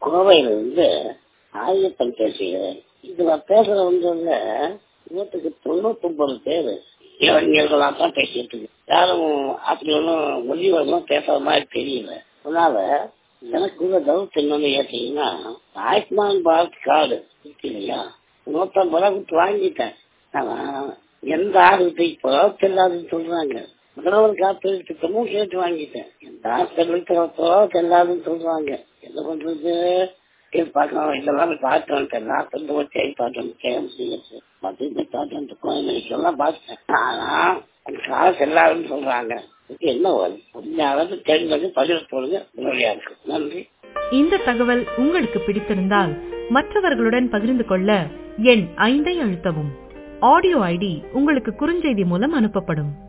கோவையில இருந்து ஆரியப்பன் பேசுகிறேன் இதுல பேசுறவங்க நூற்றுக்கு தொண்ணூத்தி ஒன்பது பேரு இளைஞர்களா தான் பேசிட்டு இருக்கு யாரும் அப்படி ஒன்றும் ஒளிவரலாம் பேசுற மாதிரி தெரியல அதனால எனக்கு உள்ள டவுட் என்னன்னு கேட்டீங்கன்னா ஆயுஷ்மான் பாரத் கார்டு இருக்கு இல்லையா நூற்றம்பது ரூபா கொடுத்து வாங்கிட்டேன் ஆனா எந்த ஆறுகிட்ட இப்போ தெல்லாதுன்னு சொல்றாங்க முதல்வர் காப்பீடு திட்டமும் கேட்டு வாங்கிட்டேன் எந்த ஹாஸ்பிட்டலுக்கு தெல்லாதுன்னு சொல்றாங்க என்ன பண்றது கேட்டு பார்க்கணும் இதெல்லாம் பார்த்து வந்துட்டேன் நான் சொந்த வச்சு பார்த்தேன் கேஎம்சிஎஸ் மத்திய பார்த்தேன் கோயம்பேடுலாம் பார்த்தேன் ஆனா அந்த காசு எல்லாரும் சொல்றாங்க இதுக்கு என்ன வரும் கொஞ்சம் அளவு தெரிஞ்சது பதில் போடுங்க உதவியா இருக்கு நன்றி இந்த தகவல் உங்களுக்கு பிடித்திருந்தால் மற்றவர்களுடன் பகிர்ந்து கொள்ள எண் ஐந்தை அழுத்தவும் ஆடியோ ஐடி உங்களுக்கு குறுஞ்செய்தி மூலம் அனுப்பப்படும்